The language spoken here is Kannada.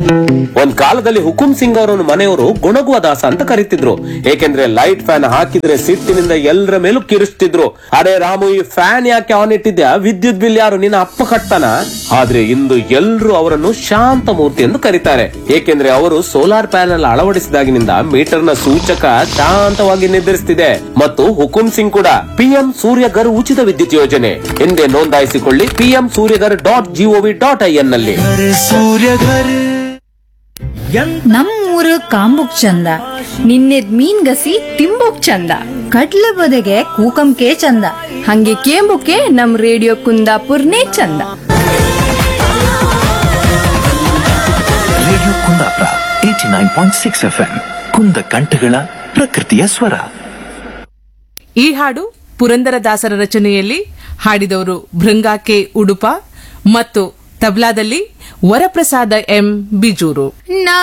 ಒಂದ್ ಕಾಲದಲ್ಲಿ ಹುಕುಂ ಸಿಂಗ್ ಅವರನ್ನು ಮನೆಯವರು ಗುಣಗುವ ದಾಸ ಅಂತ ಕರೀತಿದ್ರು ಏಕೆಂದ್ರೆ ಲೈಟ್ ಫ್ಯಾನ್ ಹಾಕಿದ್ರೆ ಸಿಟ್ಟಿನಿಂದ ಎಲ್ಲರ ಮೇಲೂ ಕಿರಿಸ್ತಿದ್ರು ಅರೆ ರಾಮು ಈ ಫ್ಯಾನ್ ಯಾಕೆ ಆನ್ ಇಟ್ಟಿದ್ಯಾ ವಿದ್ಯುತ್ ಬಿಲ್ ಯಾರು ನಿನ್ನ ಅಪ್ಪ ಕಟ್ತಾನ ಆದ್ರೆ ಇಂದು ಎಲ್ರು ಅವರನ್ನು ಶಾಂತ ಮೂರ್ತಿ ಎಂದು ಕರೀತಾರೆ ಏಕೆಂದ್ರೆ ಅವರು ಸೋಲಾರ್ ಪ್ಯಾನೆಲ್ ಅಳವಡಿಸಿದಾಗಿನಿಂದ ಮೀಟರ್ನ ಸೂಚಕ ಶಾಂತವಾಗಿ ನಿರ್ಧರಿಸುತ್ತಿದೆ ಮತ್ತು ಹುಕುಂ ಸಿಂಗ್ ಕೂಡ ಪಿಎಂ ಸೂರ್ಯಗರ್ ಉಚಿತ ವಿದ್ಯುತ್ ಯೋಜನೆ ಎಂದೇ ನೋಂದಾಯಿಸಿಕೊಳ್ಳಿ PM Suryaghar dot GOV dot I N ನಲ್ಲಿ ನಮ್ಮೂರು ಕಾಂಬುಕ್ ಚಂದ ನಿನ್ನೆದ್ ಮೀನ್ಗಸಿ ತಿಂಬುಕ್ ಚಂದ ಕಡ್ಲೆ ಬದೆಗೆ ಕೂಕಂಕೆ ಚಂದ ಹಂಗೆ ಕೇಂಬುಕೆ ನಮ್ ರೇಡಿಯೋ ಕುಂದಾಪುರ್ನೇ ಚಂದ radio Kundapura eighty nine point six F M ಕುಂದ ಕಂಠಗಳ ಪ್ರಕೃತಿಯ ಸ್ವರ ಈ ಹಾಡು ಪುರಂದರದಾಸರ ರಚನೆಯಲ್ಲಿ ಹಾಡಿದವರು ಭೃಂಗಾ ಕೆ ಉಡುಪ ಮತ್ತು ತಬ್ಲಾದಲ್ಲಿ ವರಪ್ರಸಾದ ಎಂ ಬಿಜೂರು ನಾ